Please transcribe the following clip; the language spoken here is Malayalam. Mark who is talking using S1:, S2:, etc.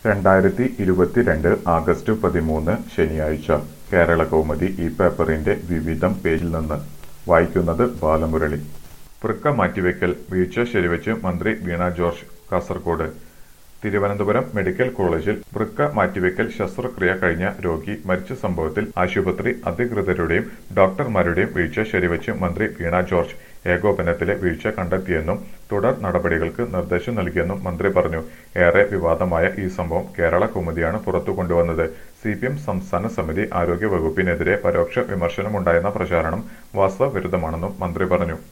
S1: രണ്ടായിരത്തി ഇരുപത്തിരണ്ട് ആഗസ്റ്റ് പതിമൂന്ന് ശനിയാഴ്ച കേരളകൗമുദി ഈ പേപ്പറിന്റെ വിവിധം പേജിൽ നിന്ന് വായിക്കുന്നത് ബാലമുരളി വൃക്ക മാറ്റിവെക്കൽ വീഴ്ച ശരിവച്ച് മന്ത്രി വീണ ജോർജ് കാസർഗോഡ് തിരുവനന്തപുരം മെഡിക്കൽ കോളേജിൽ വൃക്ക മാറ്റിവെക്കൽ ശസ്ത്രക്രിയ കഴിഞ്ഞ രോഗി മരിച്ച സംഭവത്തിൽ ആശുപത്രി അധികൃതരുടെയും ഡോക്ടർമാരുടെയും വീഴ്ച ശരിവച്ച് മന്ത്രി വീണ ജോർജ് ഏകോപനത്തിലെ വീഴ്ച കണ്ടെത്തിയെന്നും തുടർ നടപടികൾക്ക് നിർദ്ദേശം നൽകിയെന്നും മന്ത്രി പറഞ്ഞു ഏറെ വിവാദമായ ഈ സംഭവം കേരള കൗമുദിയാണ് പുറത്തു കൊണ്ടുവന്നത് സി പി എം സംസ്ഥാന സമിതി ആരോഗ്യ വകുപ്പിനെതിരെ പരോക്ഷ വിമർശനമുണ്ടായെന്ന പ്രചാരണം വാസ്തവവിരുദ്ധമാണെന്നും മന്ത്രി പറഞ്ഞു